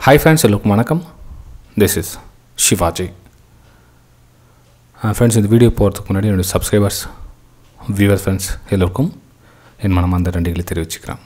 hi friends எல்லோருக்கும் வணக்கம் this is Shivaji friends இந்த வீடியோ போகிறதுக்கு முன்னாடி என்னுடைய சப்ஸ்கிரைபர்ஸ் வியூவர் ஃப்ரெண்ட்ஸ் எல்லோருக்கும் என் மனமார்ந்த நன்றிகளை தெரிவிச்சுக்கிறேன்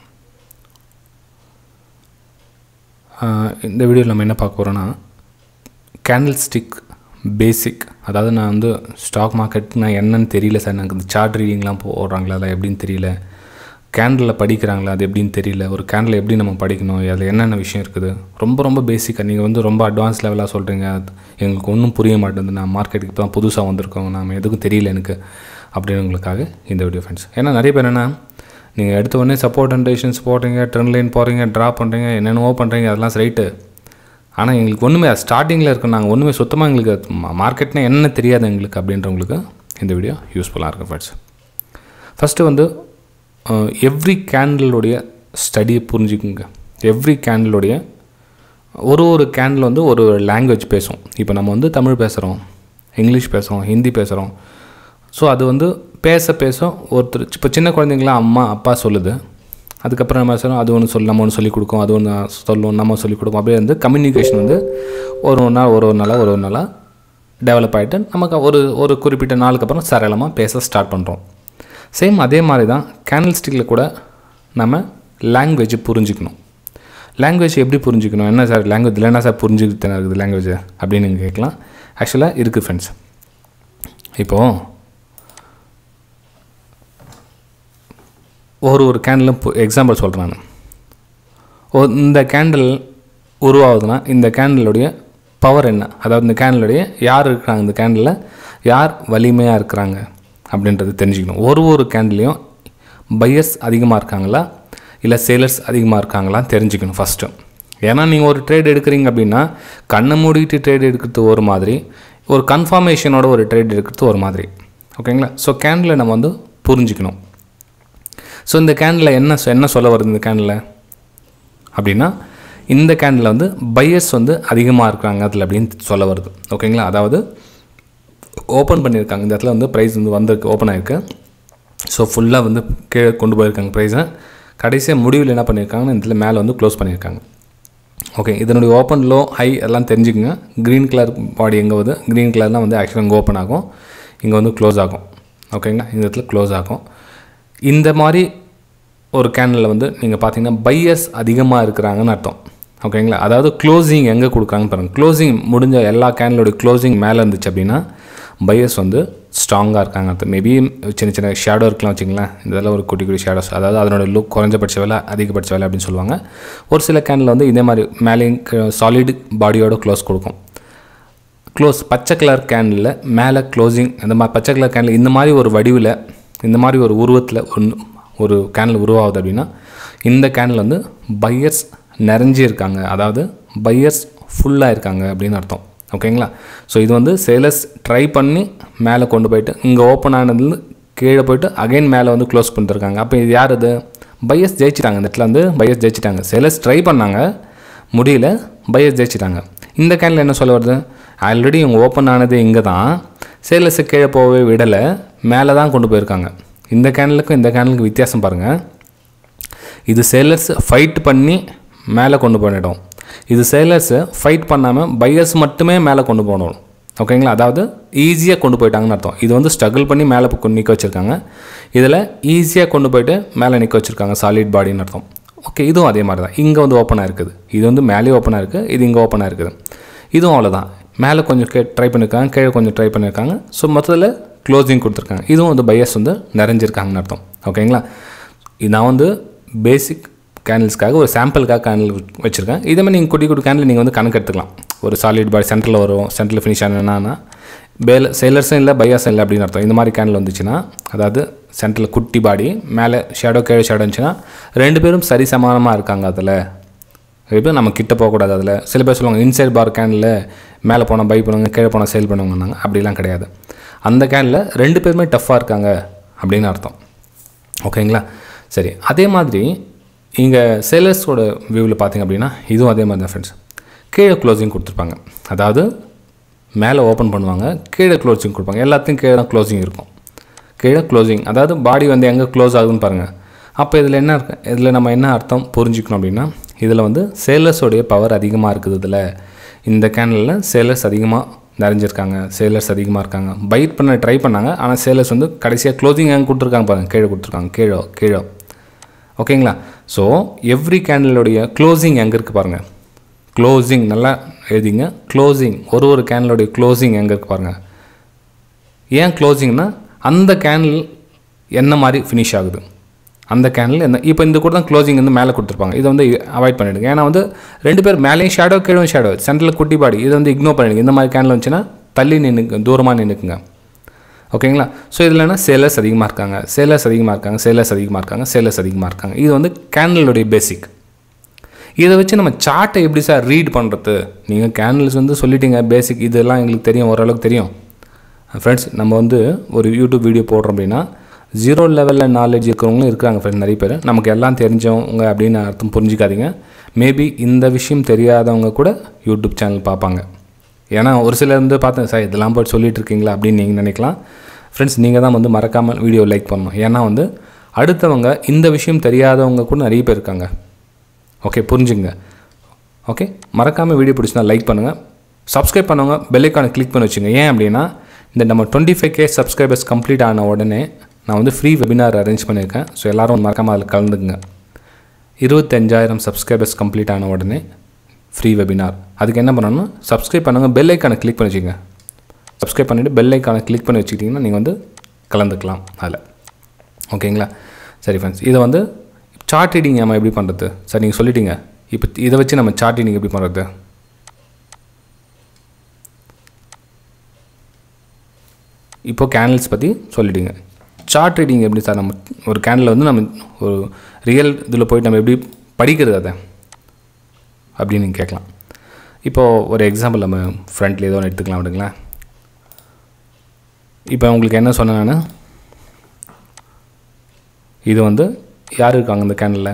ஆஹ் இந்த வீடியோவில் நம்ம என்ன பார்க்க போகிறோன்னா கேண்டில் ஸ்டிக் பேசிக் அதாவது நான் வந்து ஸ்டாக் மார்க்கெட் நான் என்னன்னு தெரியல சார் எனக்கு இந்த சார்ட் ரீடிங்லாம் போடுறாங்களா அதை எப்படின்னு தெரியல கேண்டில் படிக்கிறாங்களா அது எப்படின்னு தெரியல ஒரு கேண்டில் எப்படி நம்ம படிக்கணும் அதில் என்னென்ன விஷயம் இருக்குது ரொம்ப ரொம்ப பேசிக்காக நீங்கள் வந்து ரொம்ப அட்வான்ஸ் லெவலாக சொல்கிறீங்க எங்களுக்கு ஒன்றும் புரிய மாட்டேங்குது நான் மார்க்கெட்டுக்கு இப்போ தான் புதுசாக வந்திருக்கோம் நாம் எதுக்கும் தெரியல எனக்கு அப்படின்றவங்களுக்காக இந்த வீடியோ ஃப்ரெண்ட்ஸ் ஏன்னா நிறைய பேர் என்ன நீங்கள் எடுத்த உடனே சப்போர்ட் அண்ட் டேஷன்ஸ் போடுறீங்க ட்ரெண்ட் லைன் போகிறீங்க ட்ரா பண்ணுறீங்க என்னென்னவோ பண்ணுறீங்க அதெல்லாம் ரைட்டு ஆனால் எங்களுக்கு ஒன்றுமே ஸ்டார்டிங்கில் இருக்க நாங்கள் ஒன்றுமே சுத்தமாக எங்களுக்கு மார்க்கெட்னா என்ன தெரியாது எங்களுக்கு அப்படின்றவங்களுக்கு இந்த வீடியோ யூஸ்ஃபுல்லாக இருக்கும் ஃப்ரெண்ட்ஸ் ஃபஸ்ட்டு வந்து எவ்ரி கேண்டிலுடைய ஸ்டடியை புரிஞ்சுக்குங்க எவ்ரி கேண்டிலுடைய ஒரு ஒரு கேண்டில் வந்து ஒரு லாங்குவேஜ் பேசும் இப்போ நம்ம வந்து தமிழ் பேசுகிறோம் இங்கிலீஷ் பேசுகிறோம் ஹிந்தி பேசுகிறோம் ஸோ அது வந்து பேச பேச ஒருத்தர் இப்போ சின்ன குழந்தைங்களாம் அம்மா அப்பா சொல்லுது அதுக்கப்புறம் நம்ம சொல்லுவோம் அது ஒன்று சொல்லி நம்ம ஒன்று சொல்லிக் கொடுக்கும் அது ஒன்று சொல்லுவோம் நம்ம சொல்லிக் கொடுப்போம் அப்படியே வந்து கம்யூனிகேஷன் வந்து ஒரு ஒரு நாள் ஒரு ஒரு நாளாக ஒரு ஒரு நாளாக டெவலப் ஆகிட்டு நமக்கு ஒரு ஒரு குறிப்பிட்ட நாளுக்கு அப்புறம் சரளமாக பேச ஸ்டார்ட் பண்ணுறோம் சேம் அதே மாதிரி தான் கேண்டில் ஸ்டிக்கில் கூட நம்ம லாங்குவேஜ் புரிஞ்சுக்கணும் லாங்குவேஜ் எப்படி புரிஞ்சுக்கணும் என்ன சார் லாங்குவேஜ் என்ன சார் புரிஞ்சுக்கிட்டு இருக்குது லாங்குவேஜ் அப்படின்னு நீங்கள் கேட்கலாம் ஆக்சுவலாக இருக்குது ஃப்ரெண்ட்ஸ் இப்போது ஒரு ஒரு கேண்டிலும் எக்ஸாம்பிள் சொல்கிறேன் நான் ஒரு இந்த கேண்டில் உருவாகுதுன்னா இந்த கேண்டிலுடைய பவர் என்ன அதாவது இந்த கேண்டிலுடைய யார் இருக்கிறாங்க இந்த கேண்டிலில் யார் வலிமையாக இருக்கிறாங்க அப்படின்றது தெரிஞ்சுக்கணும் ஒரு ஒரு கேண்டிலையும் பையர்ஸ் அதிகமாக இருக்காங்களா இல்லை சேலர்ஸ் அதிகமாக இருக்காங்களா தெரிஞ்சுக்கணும் ஃபஸ்ட்டு ஏன்னா நீங்கள் ஒரு ட்ரேட் எடுக்கிறீங்க அப்படின்னா கண்ணை மூடிட்டு ட்ரேட் எடுக்கிறது ஒரு மாதிரி ஒரு கன்ஃபர்மேஷனோட ஒரு ட்ரேட் எடுக்கிறது ஒரு மாதிரி ஓகேங்களா ஸோ கேண்டில் நம்ம வந்து புரிஞ்சுக்கணும் ஸோ இந்த கேண்டில் என்ன சொ- என்ன சொல்ல வருது இந்த கேண்டில் அப்படின்னா இந்த கேண்டில் வந்து பையர்ஸ் வந்து அதிகமாக இருக்கிறாங்க அதில் அப்படின்னு சொல்ல வருது ஓகேங்களா அதாவது ஓப்பன் பண்ணியிருக்காங்க இந்த இடத்துல வந்து ப்ரைஸ் வந்து வந்திருக்கு ஓப்பன் ஆயிருக்கு ஸோ ஃபுல்லாக வந்து கீழே கொண்டு போயிருக்காங்க ப்ரைஸை கடைசியாக முடிவில் என்ன பண்ணியிருக்காங்கன்னா இந்த இடத்துல மேலே வந்து க்ளோஸ் பண்ணியிருக்காங்க ஓகே இதனுடைய ஓப்பன் லோ ஹை எல்லாம் தெரிஞ்சுக்கங்க க்ரீன் கலர் பாடி எங்கே வருது க்ரீன் கலர்லாம் வந்து ஆக்சுவலாக இங்கே ஓப்பன் ஆகும் இங்கே வந்து க்ளோஸ் ஆகும் ஓகேங்களா இந்த இடத்துல க்ளோஸ் ஆகும் இந்த மாதிரி ஒரு கேண்டலில் வந்து நீங்கள் பார்த்தீங்கன்னா பையர்ஸ் அதிகமாக இருக்கிறாங்கன்னு அர்த்தம் ஓகேங்களா அதாவது க்ளோசிங் எங்கே கொடுக்குறாங்கன்னு பாருங்கள் க்ளோசிங் முடிஞ்ச எல்லா கேண்டலோட க்ளோசிங் மேலே இருந்துச்சு அப்படின்னா பையர்ஸ் வந்து ஸ்ட்ராங்காக இருக்காங்க அர்த்தம் மேபி சின்ன சின்ன ஷேடோ இருக்கலாம் வச்சுங்களேன் இதெல்லாம் ஒரு குட்டி குட்டி ஷேடோஸ் அதாவது அதனோட லுக் குறைஞ்சபட்ச விலை அதிகபட்ச விலை அப்படின்னு சொல்லுவாங்க ஒரு சில கேண்டில் வந்து இதே மாதிரி மேலேயும் சாலிட் பாடியோட க்ளோஸ் கொடுக்கும் க்ளோஸ் பச்சை கலர் கேண்டில் மேலே க்ளோசிங் இந்த மாதிரி பச்சை கலர் கேண்டில் இந்த மாதிரி ஒரு வடிவில் இந்த மாதிரி ஒரு உருவத்தில் ஒன்று ஒரு கேண்டில் உருவாகுது அப்படின்னா இந்த கேண்டில் வந்து பையர்ஸ் நிறைஞ்சி இருக்காங்க அதாவது பையர்ஸ் ஃபுல்லாக இருக்காங்க அப்படின்னு அர்த்தம் ஓகேங்களா ஸோ இது வந்து சேலர்ஸ் ட்ரை பண்ணி மேலே கொண்டு போயிட்டு இங்கே ஓப்பன் ஆனதுலேருந்து கீழே போயிட்டு அகைன் மேலே வந்து க்ளோஸ் பண்ணிருக்காங்க அப்போ இது யார் இது பையர்ஸ் ஜெயிச்சிட்டாங்க இந்த இடத்துல வந்து பையர்ஸ் ஜெயிச்சிட்டாங்க சேலர்ஸ் ட்ரை பண்ணாங்க முடியல பையர்ஸ் ஜெயிச்சிட்டாங்க இந்த கேனில் என்ன சொல்ல வருது ஆல்ரெடி இவங்க ஓப்பன் ஆனது இங்கே தான் சேலஸை கீழே போகவே விடலை மேலே தான் கொண்டு போயிருக்காங்க இந்த கேனலுக்கும் இந்த கேனலுக்கும் வித்தியாசம் பாருங்கள் இது சேலர்ஸ் ஃபைட் பண்ணி மேலே கொண்டு போன இடம் இது சேலர்ஸை ஃபைட் பண்ணாமல் பையர்ஸ் மட்டுமே மேலே கொண்டு போகணும் ஓகேங்களா அதாவது ஈஸியாக கொண்டு போயிட்டாங்கன்னு அர்த்தம் இது வந்து ஸ்ட்ரகிள் பண்ணி மேலே நிற்க வச்சுருக்காங்க இதில் ஈஸியாக கொண்டு போயிட்டு மேலே நிற்க வச்சுருக்காங்க சாலிட் பாடின்னு அர்த்தம் ஓகே இதுவும் அதே மாதிரி தான் இங்கே வந்து ஓப்பனாக இருக்குது இது வந்து மேலே ஓப்பனாக இருக்குது இது இங்கே ஓப்பனாக இருக்குது இதுவும் அவ்வளோதான் மேலே கொஞ்சம் கே ட்ரை பண்ணியிருக்காங்க கீழே கொஞ்சம் ட்ரை பண்ணியிருக்காங்க ஸோ மொத்தத்தில் க்ளோசிங் கொடுத்துருக்காங்க இதுவும் வந்து பையர்ஸ் வந்து நிறைஞ்சிருக்காங்கன்னு அர்த்தம் ஓகேங்களா இது நான் வந்து பேசிக் கேண்டில்ஸ்க்காக ஒரு சாம்பிளுக்காக கேண்டில் வச்சுருக்கேன் இதே மாதிரி நீங்கள் குட்டி குட்டி கேண்டில் நீங்கள் வந்து கணக்கு எடுத்துக்கலாம் ஒரு சாலிட் பாடி சென்டரில் வரும் சென்டரில் ஃபினிஷ் ஆனா பேல சேலர்ஸும் இல்லை பையாஸும் இல்லை அப்படின்னு அர்த்தம் இந்த மாதிரி கேண்டில் வந்துச்சுன்னா அதாவது சென்டரில் குட்டி பாடி மேலே ஷேடோ கீழே ஷேடோ இருந்துச்சுன்னா ரெண்டு பேரும் சரி சமானமாக இருக்காங்க அதில் இப்போ நம்ம கிட்ட போகக்கூடாது அதில் சில பேர் சொல்லுவாங்க இன்சைட் பார் கேனில் மேலே போனால் பை பண்ணுவாங்க கீழே போனால் சேல் பண்ணுவாங்கன்னாங்க அப்படிலாம் கிடையாது அந்த கேனில் ரெண்டு பேருமே டஃப்பாக இருக்காங்க அப்படின்னு அர்த்தம் ஓகேங்களா சரி அதே மாதிரி இங்கே சேலர்ஸோட வியூவில் பார்த்தீங்க அப்படின்னா இதுவும் அதே மாதிரி தான் ஃப்ரெண்ட்ஸ் கீழே க்ளோசிங் கொடுத்துருப்பாங்க அதாவது மேலே ஓப்பன் பண்ணுவாங்க கீழே க்ளோசிங் கொடுப்பாங்க எல்லாத்தையும் கீழே தான் க்ளோசிங் இருக்கும் கீழே க்ளோசிங் அதாவது பாடி வந்து எங்கே க்ளோஸ் ஆகுதுன்னு பாருங்கள் அப்போ இதில் என்ன இருக்கு இதில் நம்ம என்ன அர்த்தம் புரிஞ்சுக்கணும் அப்படின்னா இதில் வந்து சேலர்ஸோடைய பவர் அதிகமாக இருக்குது இதில் இந்த கேண்டலில் சேலர்ஸ் அதிகமாக நிறைஞ்சிருக்காங்க சேலர்ஸ் அதிகமாக இருக்காங்க பைட் பண்ண ட்ரை பண்ணாங்க ஆனால் சேலர்ஸ் வந்து கடைசியாக க்ளோசிங் அங்கே கொடுத்துருக்காங்க பாருங்க கீழே கொடுத்துருக்காங்க கீழே கீழே ஓகேங்களா ஸோ எவ்ரி கேண்டலோடைய க்ளோசிங் எங்கே இருக்குது பாருங்கள் க்ளோசிங் நல்லா எழுதிங்க க்ளோசிங் ஒரு ஒரு கேண்டலோடைய க்ளோசிங் எங்கே இருக்குது பாருங்கள் ஏன் க்ளோசிங்னா அந்த கேண்டில் என்ன மாதிரி ஃபினிஷ் ஆகுது அந்த கேண்டில் என்ன இப்போ இந்த கூட தான் க்ளோசிங் வந்து மேலே கொடுத்துருப்பாங்க இதை வந்து அவாய்ட் பண்ணிவிடுங்க ஏன்னா வந்து ரெண்டு பேர் மேலேயும் ஷேடோ கீழே ஷேடோ சென்டரில் குட்டி பாடி இதை வந்து இக்னோர் பண்ணிடுங்க இந்த மாதிரி கேண்டில் வந்துச்சுன்னா தள்ளி நின்று தூரமாக நின்றுக்குங்க ஓகேங்களா ஸோ இதில் என்ன சேலர்ஸ் அதிகமாக இருக்காங்க சேலர்ஸ் அதிகமாக இருக்காங்க சேலர்ஸ் அதிகமாக இருக்காங்க சேலர்ஸ் அதிகமாக இருக்காங்க இது வந்து கேண்டலுடைய பேசிக் இதை வச்சு நம்ம சார்ட்டை எப்படி சார் ரீட் பண்ணுறது நீங்கள் கேண்டில்ஸ் வந்து சொல்லிட்டீங்க பேசிக் இதெல்லாம் எங்களுக்கு தெரியும் ஓரளவுக்கு தெரியும் ஃப்ரெண்ட்ஸ் நம்ம வந்து ஒரு யூடியூப் வீடியோ போடுறோம் அப்படின்னா ஜீரோ லெவலில் நாலேஜ் இருக்கிறவங்களும் இருக்கிறாங்க ஃப்ரெண்ட்ஸ் நிறைய பேர் நமக்கு எல்லாம் தெரிஞ்சவங்க அப்படின்னு அர்த்தம் புரிஞ்சிக்காதீங்க மேபி இந்த விஷயம் தெரியாதவங்க கூட யூடியூப் சேனல் பார்ப்பாங்க ஏன்னா ஒரு சிலர் வந்து பார்த்தேன் சார் இதெல்லாம் போய் சொல்லிட்டு இருக்கீங்களா அப்படின்னு நீங்கள் நினைக்கலாம் ஃப்ரெண்ட்ஸ் நீங்கள் தான் வந்து மறக்காமல் வீடியோ லைக் பண்ணணும் ஏன்னா வந்து அடுத்தவங்க இந்த விஷயம் தெரியாதவங்க கூட நிறைய பேர் இருக்காங்க ஓகே புரிஞ்சுங்க ஓகே மறக்காமல் வீடியோ பிடிச்சினா லைக் பண்ணுங்கள் சப்ஸ்கிரைப் பண்ணவங்க பெல்லைக்கான கிளிக் பண்ணி வச்சுங்க ஏன் அப்படின்னா இந்த நம்ம twenty five K subscribers complete ஆன உடனே நான் வந்து ஃப்ரீ வெபினார் அரேஞ்ச் பண்ணியிருக்கேன் ஸோ எல்லோரும் மறக்காமல் அதில் கலந்துக்குங்க இருபத்தஞ்சாயிரம் சப்ஸ்கிரைபர்ஸ் கம்ப்ளீட் ஆன உடனே ஃப்ரீ வெபினார் அதுக்கு என்ன பண்ணணும் சப்ஸ்கிரைப் பண்ணுங்கள் பெல் ஐக்கானை கிளிக் பண்ணி வச்சுக்கோங்க சப்ஸ்கிரைப் பண்ணிவிட்டு பெல் ஐக்கானை கிளிக் பண்ணி வச்சுக்கிட்டிங்கன்னா நீங்கள் வந்து கலந்துக்கலாம் அதில் ஓகேங்களா சரி ஃப்ரெண்ட்ஸ் இதை வந்து சார்ட் ரீடிங் நம்ம எப்படி பண்ணுறது சார் நீங்கள் சொல்லிட்டீங்க இப்போ இதை வச்சு நம்ம சார்ட் ரீடிங் எப்படி பண்ணுறது இப்போது கேண்டில்ஸ் பற்றி சொல்லிட்டீங்க சார்ட் ரீடிங் எப்படி சார் நம்ம ஒரு கேண்டில் வந்து நம்ம ஒரு ரியல் இதில் போயிட்டு நம்ம எப்படி படிக்கிறது அதை அப்படின்னு நீங்கள் கேட்கலாம் இப்போது ஒரு எக்ஸாம்பிள் நம்ம ஃப்ரண்ட்டில் ஏதோ ஒன்று எடுத்துக்கலாம் விடுங்களேன் இப்போ உங்களுக்கு என்ன சொன்னேன் நான் இது வந்து யார் இருக்காங்க இந்த கேண்டில்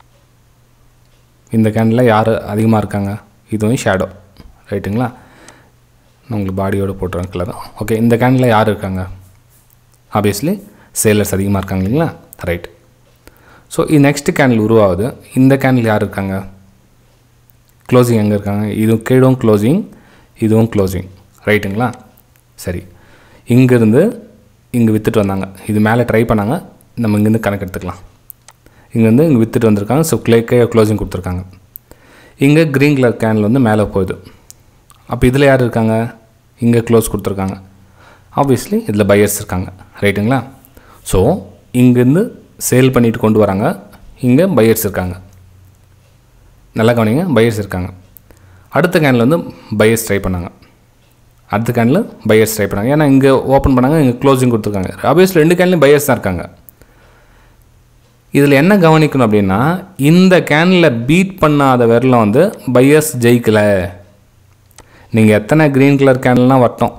இந்த கேண்டில் யார் அதிகமாக இருக்காங்க இது வந்து ஷேடோ ரைட்டுங்களா நான் உங்களுக்கு பாடியோடு போட்டுறேன் கலர் ஓகே இந்த கேண்டில் யார் இருக்காங்க ஆப்வியஸ்லி சேலர்ஸ் அதிகமாக இருக்காங்க இல்லைங்களா ரைட் ஸோ இது நெக்ஸ்ட் கேண்டில் உருவாகுது இந்த கேண்டில் யார் இருக்காங்க க்ளோசிங் எங்கே இருக்காங்க இதுவும் கீழும் க்ளோசிங் இதுவும் க்ளோசிங் ரைட்டுங்களா சரி இங்கேருந்து இங்கே விற்றுட்டு வந்தாங்க இது மேலே ட்ரை பண்ணாங்க நம்ம இங்கேருந்து கணக்கு எடுத்துக்கலாம் இங்கேருந்து இங்கே விற்றுட்டு வந்திருக்காங்க ஸோ க்ளே கே க்ளோசிங் கொடுத்துருக்காங்க இங்கே க்ரீன் கலர் கேனில் வந்து மேலே போகுது அப்போ இதில் யார் இருக்காங்க இங்கே க்ளோஸ் கொடுத்துருக்காங்க ஆப்வியஸ்லி இதில் பையர்ஸ் இருக்காங்க ரைட்டுங்களா ஸோ இங்கேருந்து சேல் பண்ணிட்டு கொண்டு வராங்க இங்கே பையர்ஸ் இருக்காங்க நல்லா கவனிங்க பையர்ஸ் இருக்காங்க அடுத்த கேனில் வந்து பையர்ஸ் ட்ரை பண்ணாங்க அடுத்த கேனில் பையர்ஸ் ட்ரை பண்ணாங்க ஏன்னா இங்கே ஓப்பன் பண்ணாங்க இங்கே க்ளோசிங் கொடுத்துருக்காங்க ஆப்வியஸ்லி ரெண்டு கேன்லையும் பையர்ஸ் தான் இருக்காங்க இதில் என்ன கவனிக்கணும் அப்படின்னா இந்த கேனில் பீட் பண்ணாத விரலம் வந்து பையர்ஸ் ஜெயிக்கலை நீங்கள் எத்தனை க்ரீன் கலர் கேன்லாம் வரட்டும்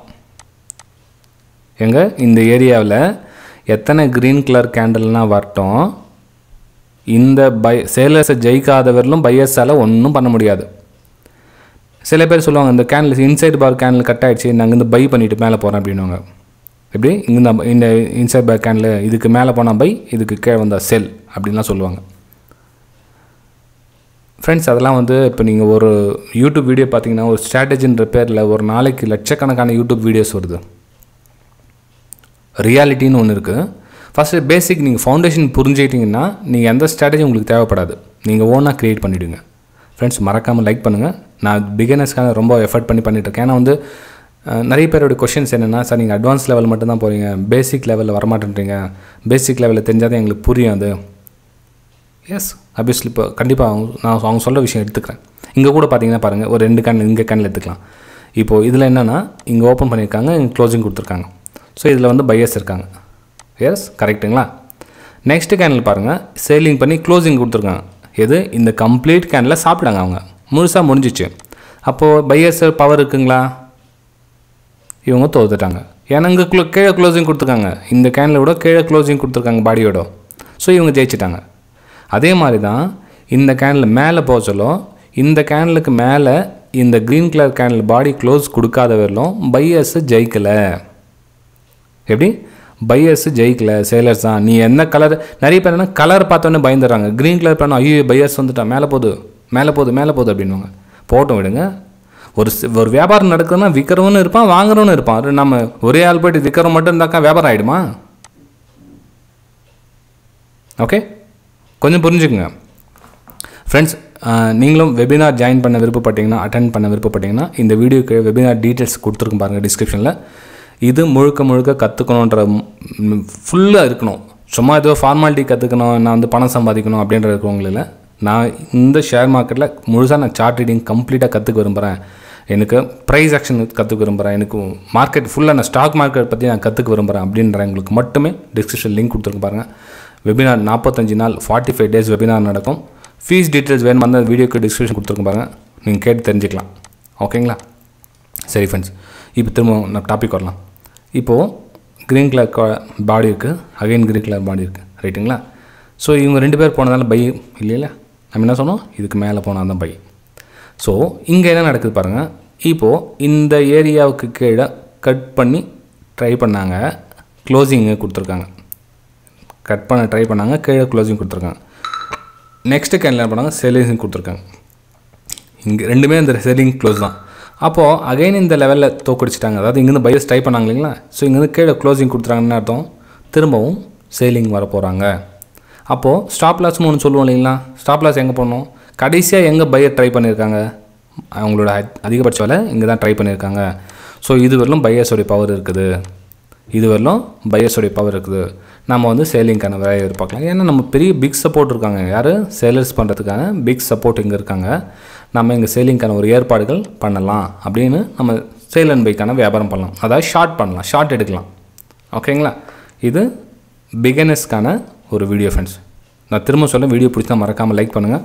எங்க இந்த ஏரியாவில் எத்தனை க்ரீன் கலர் கேண்டல்லாம் வரட்டும் இந்த பை சேலர்ஸை ஜெயிக்காதவர்களும் பையர்ஸால் ஒன்றும் பண்ண முடியாது சில பேர் சொல்லுவாங்க இந்த கேனில் இன்சைட் பார் கேனில் கட் ஆகிடுச்சு நான் இங்கேருந்து பை பண்ணிவிட்டு மேலே போகிறேன் அப்படின்னுவாங்க எப்படி இங்கே இந்த இன்சைட் பார் கேனில் இதுக்கு மேலே போனால் பை இதுக்கு கீழே வந்தால் செல் அப்படின்லாம் சொல்லுவாங்க ஃப்ரெண்ட்ஸ் அதெல்லாம் வந்து இப்போ நீங்கள் ஒரு யூடியூப் வீடியோ பார்த்தீங்கன்னா ஒரு ஸ்ட்ராட்டஜின்ற பேரில் ஒரு நாளைக்கு லட்சக்கணக்கான யூடியூப் வீடியோஸ் வருது ரியாலிட்டின்னு ஒன்று இருக்குது ஃபஸ்ட்டு பேசிக் நீங்கள் ஃபவுண்டேஷன் புரிஞ்சுக்கிட்டிங்கன்னா நீங்கள் எந்த ஸ்ட்ராட்டஜி உங்களுக்கு தேவைப்படாது நீங்கள் ஓனாக க்ரியேட் பண்ணிவிடுங்க ஃப்ரெண்ட்ஸ் மறக்காமல் லைக் பண்ணுங்கள் நான் பிகினர்ஸ்க்கான ரொம்ப எஃபர்ட் பண்ணி பண்ணிகிட்ருக்கேன் ஏன்னா வந்து அஹ், நிறைய பேரோட கொஷின்ஸ் என்னென்னா சார் நீங்கள் அட்வான்ஸ் லெவல் மட்டும் தான் போகிறீங்க பேசிக் லெவலில் வரமாட்டேன்றீங்க பேசிக் லெவலில் தெரிஞ்சால் தான் எங்களுக்கு புரியும் அது எஸ் அபியஸ்லி இப்போ கண்டிப்பாக அவங்க நான் அவங்க சொல்கிற விஷயம் எடுத்துக்கிறேன் இங்கே கூட பார்த்தீங்கன்னா பாருங்கள் ஒரு ரெண்டு கேன் இங்கே கேனில் எடுத்துக்கலாம் இப்போது இதில் என்னென்னா இங்கே ஓப்பன் பண்ணியிருக்காங்க இங்கே க்ளோசிங் கொடுத்துருக்காங்க ஸோ இதில் வந்து பையர்ஸ் இருக்காங்க எஸ் கரெக்ட்டுங்களா நெக்ஸ்ட் கேனில் பாருங்கள் சேலிங் பண்ணி க்ளோசிங் கொடுத்துருக்காங்க எது இந்த கம்ப்ளீட் கேனில் சாப்பிட்டாங்க அவங்க முழுசாக முடிஞ்சிச்சு அப்போது பையர்ஸ் பவர் இருக்குங்களா இவங்க தோத்துட்டாங்க ஏன்னா இங்கே க்ளோ கீழே க்ளோசிங் கொடுத்துருக்காங்க இந்த கேனில் விட கீழே க்ளோசிங் கொடுத்துருக்காங்க பாடியோட ஸோ இவங்க ஜெயிச்சிட்டாங்க அதே மாதிரி தான் இந்த கேனில் மேலே போக சொல்ல இந்த கேனலுக்கு மேலே இந்த க்ரீன் கலர் கேனில் பாடி க்ளோஸ் கொடுக்காத வரலும் பையர்ஸ் ஜெயிக்கலை எப்படி பையர்ஸ் ஜெயிக்கல சேலர்ஸ் தான் நீ என்ன கலர் நிறைய பேர் என்ன கலர் பார்த்தோன்னே பயந்துடுறாங்க க்ரீன் கலர் பண்ண ஐயோ பையர்ஸ் வந்துட்டான் மேலே போகுது மேலே போகுது மேலே போகுது அப்படின்வாங்க போட்டும் விடுங்க ஒரு சி- ஒரு வியாபாரம் நடக்குதுன்னா விற்கிறவனும் இருப்பான் வாங்குறவனும் இருப்பான் அது நம்ம ஒரே ஆள் போயிட்டு விற்கிறவன் மட்டும் இருந்தாக்கா வியாபாரம் ஆகிடுமா ஓகே கொஞ்சம் புரிஞ்சுக்குங்க ஃப்ரெண்ட்ஸ் நீங்களும் வெபினார் ஜாயின் பண்ண விருப்பப்பட்டீங்கன்னா அட்டன் பண்ண விருப்பப்பட்டீங்கன்னா இந்த வீடியோக்கு வெபினார் டீட்டெயில்ஸ் கொடுத்துருக்கும் பாருங்கள் டிஸ்கிரிப்ஷனில் இது முழுக்க முழுக்க கற்றுக்கணுன்ற ஃபுல்லாக இருக்கணும் சும்மா ஏதோ ஃபார்மாலிட்டி கற்றுக்கணும் நான் வந்து பணம் சம்பாதிக்கணும் அப்படின்ற இருக்கிறவங்கள நான் இந்த ஷேர் மார்க்கெட்டில் முழுசாக நான் சார்ட் ரீடிங் கம்ப்ளீட்டாக கற்றுக்க விரும்புகிறேன் எனக்கு ப்ரைஸ் ஆக்ஷன் கற்றுக்க விரும்புகிறேன் எனக்கு மார்க்கெட் ஃபுல்லாக நான் ஸ்டாக் மார்க்கெட் பற்றி நான் கற்றுக்க விரும்புகிறேன் அப்படின்றவங்களுக்கு மட்டுமே டிஸ்கிரிப்ஷன் லிங்க் கொடுத்துருக்கு பாருங்கள் வெபினார் நாற்பத்தஞ்சு நாள் ஃபார்ட்டி ஃபைவ் டேஸ் வெபினார் நடக்கும் ஃபீஸ் டீட்டெயில்ஸ் வேணும் அந்த வீடியோக்கு டிஸ்கிரிப்ஷன் கொடுத்துருக்கோம் பாருங்கள் நீங்கள் கேட்டு தெரிஞ்சுக்கலாம் ஓகேங்களா சரி ஃப்ரெண்ட்ஸ் இப்போ திரும்ப நம்ம டாபிக் வரலாம் இப்போது க்ரீன் கலர் பாடி இருக்குது அகைன் க்ரீன் கலர் பாடி இருக்குது ரைட்டுங்களா ஸோ இவங்க ரெண்டு பேர் போனதால பை இல்லைல்ல நம்ம என்ன சொன்னோம் இதுக்கு மேலே போனால் தான் பை ஸோ இங்கே என்ன நடக்குது பாருங்கள் இப்போது இந்த ஏரியாவுக்கு கீழே கட் பண்ணி ட்ரை பண்ணாங்க க்ளோசிங்கு கொடுத்துருக்காங்க கட் பண்ண ட்ரை பண்ணாங்க கீழே க்ளோசிங் கொடுத்துருக்காங்க நெக்ஸ்ட்டு கேனில் என்ன பண்ணாங்க செல்லிங் கொடுத்துருக்காங்க இங்கே ரெண்டுமே இந்த செல்லிங் க்ளோஸ் தான் அப்போது அகைன் இந்த லெவலில் தோக்கடிச்சிட்டாங்க அதாவது இங்கேருந்து பையர்ஸ் ட்ரை பண்ணாங்க இல்லைங்களா ஸோ இங்கேருந்து கீழே க்ளோசிங் கொடுத்துறாங்கன்னு அர்த்தம் திரும்பவும் சேலிங் வர போகிறாங்க அப்போது ஸ்டாப் லாஸ்னு ஒன்று சொல்லுவோம் இல்லைங்களா ஸ்டாப் லாஸ் எங்கே போடணும் கடைசியாக எங்கே பையர் ட்ரை பண்ணியிருக்காங்க அவங்களோட அ- அதிகபட்ச விலை இங்கே தான் ட்ரை பண்ணியிருக்காங்க ஸோ இது வரலும் பையர்ஸோடைய பவர் இருக்குது இது வரலும் பையர்ஸோடைய பவர் இருக்குது நம்ம வந்து சேலிங்க்கான வேலையை எதிர்பார்க்கலாம் ஏன்னா நம்ம பெரிய பிக் சப்போர்ட் இருக்காங்க யார் சேலர்ஸ் பண்ணுறதுக்கான பிக் சப்போர்ட் இங்கே இருக்காங்க நம்ம இங்கே சேலிங்க்கான ஒரு ஏற்பாடுகள் பண்ணலாம் அப்படின்னு நம்ம சேல் அண்ட் பைக்கான வியாபாரம் பண்ணலாம் அதாவது ஷார்ட் பண்ணலாம் ஷார்ட் எடுக்கலாம் ஓகேங்களா இது பிகினர்ஸ்க்கான ஒரு வீடியோ ஃப்ரெண்ட்ஸ் நான் திரும்ப சொல்ல வீடியோ பிடிச்சா மறக்காமல் லைக் பண்ணுங்கள்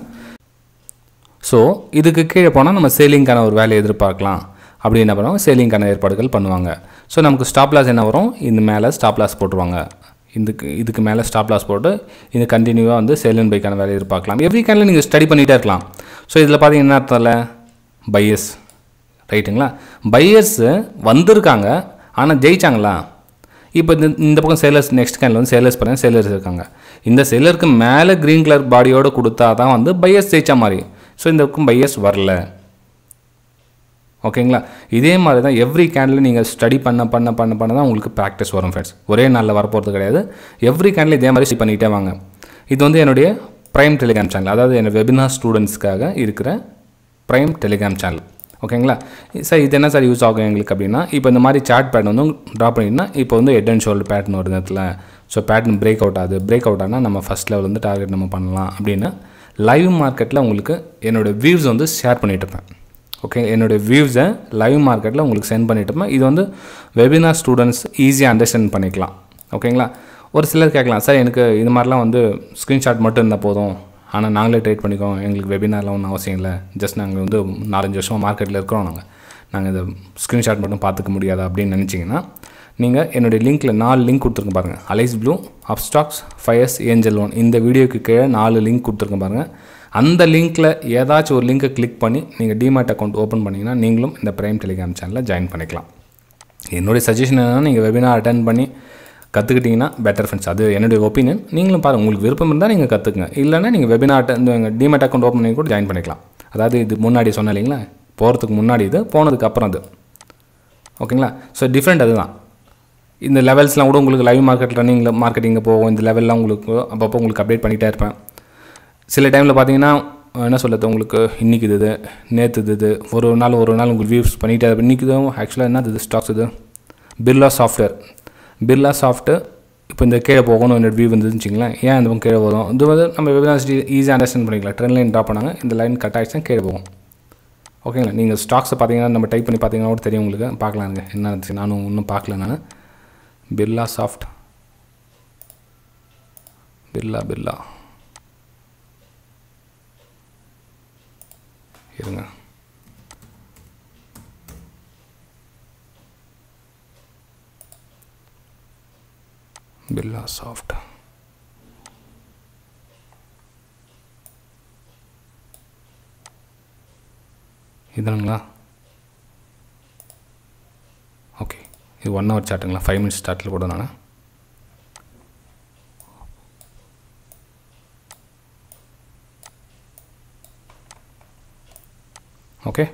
ஸோ இதுக்கு கீழே போனால் நம்ம சேலிங்க்கான ஒரு வேலையை எதிர்பார்க்கலாம் அப்படி என்ன பண்ணுவாங்க சேலிங்க்கான ஏற்பாடுகள் பண்ணுவாங்க ஸோ நமக்கு ஸ்டாப் லாஸ் என்ன வரும் இந்த மேலே ஸ்டாப் லாஸ் போட்டுருவாங்க இதுக்கு இதுக்கு மேலே ஸ்டாப் லாஸ் போட்டு இது கண்டினியூவாக வந்து சேல் அண்ட் பைக்கான வேலையை எதிர்பார்க்கலாம் எவ்ரி கேனில் நீங்கள் ஸ்டடி பண்ணிகிட்டே இருக்கலாம் ஸோ இதில் பார்த்தீங்கன்னா என்ன அர்த்தம் இல்லை பையர்ஸ் ரைட்டுங்களா பையர்ஸு வந்திருக்காங்க ஆனால் ஜெயிச்சாங்களா இப்போ இந்த இந்த பக்கம் சேலர்ஸ் நெக்ஸ்ட் கேனில் வந்து சேலர்ஸ் பண்ண சேலர்ஸ் இருக்காங்க இந்த சேலருக்கு மேலே க்ரீன் கலர் பாடியோடு கொடுத்தா தான் வந்து பையர்ஸ் ஜெயிச்ச மாதிரி ஸோ இந்த பக்கம் பையர்ஸ் வரல ஓகேங்களா இதே மாதிரி தான் எவ்ரி கேண்டில் நீங்கள் ஸ்டடி பண்ண பண்ண பண்ண பண்ண தான் உங்களுக்கு ப்ராக்டிஸ் வரும் ஃப்ரெண்ட்ஸ் ஒரே நாளில் வரப்போகிறது கிடையாது எவ்ரி கேண்டில் இதே மாதிரி ஸ்டடி பண்ணிகிட்டே வாங்க இது வந்து என்னுடைய ப்ரைம் டெலிகிராம் சேனல் அதாவது என்னோட வெபினார் ஸ்டூடெண்ட்ஸ்க்காக இருக்கிற ப்ரைம் டெலிகிராம் சேனல் ஓகேங்களா சார் இது என்ன சார் யூஸ் ஆகும் எங்களுக்கு அப்படின்னா இப்போ இந்த மாதிரி சார்ட் பேட்டர்ன் வந்து ட்ரா பண்ணிட்டுனா இப்போ வந்து ஹெட் அண்ட் ஷோல்டர் பேட்டர்ன் வருது இடத்துல ஸோ பேட்டர்ன் பிரேக் அவுட் ஆகுது பிரேக் அவுட் ஆனால் நம்ம ஃபஸ்ட் லெவல் வந்து டார்கெட் நம்ம பண்ணலாம் அப்படின்னு லைவ் மார்க்கெட்டில் உங்களுக்கு என்னோடய வியூஸ் வந்து ஷேர் பண்ணிட்டு இருப்பேன் ஓகே என்னுடைய வியூஸை லைவ் மார்க்கெட்டில் உங்களுக்கு சென்ட் பண்ணிட்டு இருப்பேன் இது வந்து வெபினார் ஸ்டூடெண்ட்ஸ் ஈஸியாக அண்டர்ஸ்டாண்ட் பண்ணிக்கலாம் ஓகேங்களா ஒரு சிலர் கேட்கலாம் சார் எனக்கு இது மாதிரிலாம் வந்து ஸ்க்ரீன்ஷாட் மட்டும் இருந்தால் போதும் ஆனால் நாங்களே ட்ரேட் பண்ணிக்கோம் எங்களுக்கு வெபினார்லாம் ஒன்றும் அவசியம் இல்லை ஜஸ்ட் நாங்கள் வந்து நாலஞ்சு வருஷம் மார்க்கெட்டில் இருக்கிறோம் நாங்கள் நாங்கள் இதை ஸ்க்ரீன்ஷாட் மட்டும் பார்த்துக்க முடியாதா அப்படின்னு நினச்சிங்கன்னா நீங்கள் என்னுடைய லிங்க்கில் நாலு லிங்க் கொடுத்துருங்க பாருங்கள் Alice Blue Upstox Fyers Angel One இந்த வீடியோக்கு கீழே நாலு லிங்க் கொடுத்துருங்க பாருங்கள் அந்த லிங்க்கில் ஏதாச்சும் ஒரு லிங்கை கிளிக் பண்ணி நீங்கள் டிமேட் அக்கௌண்ட் ஓப்பன் பண்ணிங்கன்னா நீங்களும் இந்த ப்ரைம் டெலிகிராம் சேனலில் ஜாயின் பண்ணிக்கலாம் என்னுடைய சஜஷன் என்னன்னா நீங்கள் வெபினார் அட்டன் பண்ணி கற்றுக்கிட்டிங்கன்னா பெட்டர் ஃப்ரெண்ட்ஸ் அது என்னுடைய ஒப்பீனியன் நீங்களும் பாருங்கள் உங்களுக்கு விருப்பம் இருந்தால் நீங்கள் கற்றுக்குங்க இல்லைன்னா நீங்கள் வெபினார் அட்டன் எங்கள் டிமேட் அக்கௌண்ட் ஓப்பன் பண்ணி கூட ஜாயின் பண்ணிக்கலாம் அதாவது இது முன்னாடி சொன்னேன் இல்லைங்களா போகிறதுக்கு முன்னாடி இது போனதுக்கு அப்புறம் அது ஓகேங்களா ஸோ டிஃப்ரெண்ட் அதுதான் இந்த லெவல்ஸ்லாம் கூட உங்களுக்கு லைவ் மார்க்கெட் ரன்னிங்கில் மார்க்கெட்டிங்கில் போகும் இந்த லெவல்லாம் உங்களுக்கு அப்பப்போ உங்களுக்கு அப்டேட் பண்ணிகிட்டே இருப்பேன் சில டைமில் பார்த்தீங்கன்னா என்ன சொல்கிறது உங்களுக்கு இன்றைக்கி இது நேற்று இது ஒரு நாள் ஒரு நாள் உங்களுக்கு வியூஸ் பண்ணிகிட்டே இருப்பேன் இன்றைக்கி இதுவும் ஆக்சுவலாக என்ன இது ஸ்டாக்ஸ் இது பிர்லா சாஃப்ட்வேர் பிர்லா சாஃப்ட்டு இப்போ இந்த கீழே போகணும் என்னோட வியூ வந்துன்னு வச்சுங்களேன் ஏன் இந்த பக்கம் கீழே போதும் இது வந்து நம்ம வெபினார் ஈஸியாக அண்டர்ஸ்டாண்ட் பண்ணிக்கலாம் ட்ரெண்ட் லைன் ட்ராப் பண்ணாங்க இந்த லைன் கட் ஆகிடுச்சுன்னா கீழே போகும் ஓகேங்களா நீங்கள் ஸ்டாக்ஸை பார்த்தீங்கன்னா நம்ம டைப் பண்ணி பார்த்தீங்கன்னா கூட தெரியும் உங்களுக்கு பார்க்கலாங்க என்ன இருந்துச்சு நானும் இன்னும் பார்க்கல நான் பிர்லா சாஃப்ட் பிர்லா பிர்லா இருங்க பிர்லா சாஃப்ட் இதானுங்களா ஓகே இது ஒன் ஹவர் சாட்டுங்களா ஃபைவ் மினிட்ஸ் ஸ்டார்ட்டில் கூட நான் ஓகே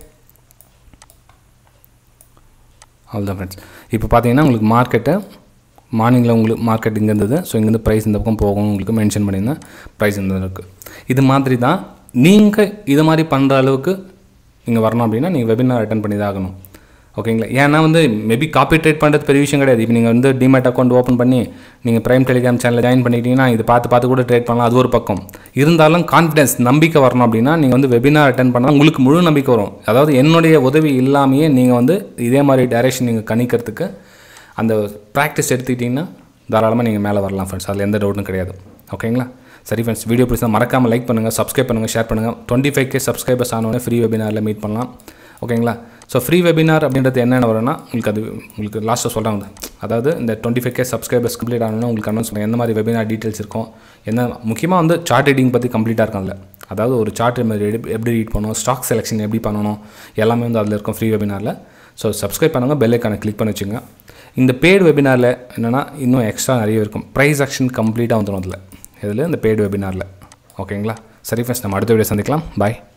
அவ்வளோதான் ஃப்ரெண்ட்ஸ் இப்போ பார்த்தீங்கன்னா உங்களுக்கு மார்க்கெட்டு மார்னிங்கில் உங்களுக்கு மார்க்கெட் இங்கே இருந்தது ஸோ இங்கேருந்து ப்ரைஸ் இந்த பக்கம் போகும் உங்களுக்கு மென்ஷன் பண்ணியிருந்தேன் ப்ரைஸ் இந்த இருக்குது இது மாதிரி தான் நீங்கள் இது மாதிரி பண்ணுற அளவுக்கு நீங்கள் வரணும் அப்படின்னா நீங்கள் வெபினார் அட்டன் பண்ணி தான் ஆகணும் ஓகேங்களா ஏன்னா வந்து மேபி காப்பி ட்ரேட் பண்ணுறது பெரிய விஷயம் கிடையாது இப்போ நீங்கள் வந்து டிமேட் அக்கௌண்ட் ஓப்பன் பண்ணி நீங்கள் ப்ரைம் டெலிகிராம் சேனலில் ஜாயின் பண்ணிக்கிட்டீங்கன்னா இது பார்த்து பார்த்து கூட ட்ரேட் பண்ணலாம் அது ஒரு பக்கம் இருந்தாலும் கான்ஃபிடன்ஸ் நம்பிக்கை வரணும் அப்படின்னா நீங்கள் வந்து வெபினார் அட்டன் பண்ணால் உங்களுக்கு முழு நம்பிக்கை வரும் அதாவது என்னுடைய உதவி இல்லாமையே நீங்கள் வந்து இதே மாதிரி டைரெக்ஷன் நீங்கள் கணிக்கிறதுக்கு அந்த ப்ராக்டிஸ் எடுத்துக்கிட்டிங்கன்னா தாராளமாக நீங்கள் மேலே வரலாம் ஃப்ரெண்ட்ஸ் அதில் எந்த டவுட்டும் கிடையாது ஓகேங்களா சரி ஃப்ரெண்ட்ஸ் வீடியோ பிடிச்சா மறக்காமல் லைக் பண்ணுங்கள் சப்ஸ்கிரைப் பண்ணுங்கள் ஷேர் பண்ணுங்கள் டுவெண்ட்டி ஃபைவ் கே சப்ஸ்கிரைபர்ஸ் ஆனவொடனே ஃப்ரீ வெபினாரில் மீட் பண்ணலாம் ஓகேங்களா ஸோ ஃப்ரீ வெபினார் அப்படின்றது என்னென்ன வரும்னா உங்களுக்கு அது உங்களுக்கு லாஸ்ட்டாக சொல்கிறாங்க அதாவது இந்த twenty five K subscribers complete ஆனோன்னா உங்களுக்கு அனௌன்ஸ் பண்ணுங்க எந்த மாதிரி வெபினார் டீட்டெயில்ஸ் இருக்கும் என்ன முக்கியமாக வந்து சார்ட் ரீடிங் பற்றி கம்ப்ளீட்டாக இருக்கும்ல அதாவது ஒரு சார்ட் எப்படி ரீட் பண்ணணும் ஸ்டாக் செலெக்ஷன் எப்படி பண்ணணும் எல்லாமே வந்து அதில் இருக்கும் ஃப்ரீ வெபினாரில் ஸோ சப்ஸ்கிரைப் பண்ணுங்கள் பெல் ஐக்கானை கிளிக் பண்ணி வச்சுங்க இந்த பெய்டு வெபினாரில் என்னென்னா இன்னும் எக்ஸ்ட்ரா நிறைய இருக்கும் ப்ரைஸ் ஆக்ஷன் கம்ப்ளீட்டாக வந்துடும் அதில் இதில் இந்த பெய்டு வெபினாரில் ஓகேங்களா சரி ஃப்ரெண்ட்ஸ் நம்ம அடுத்த வீடியோ சந்திக்கலாம் பாய்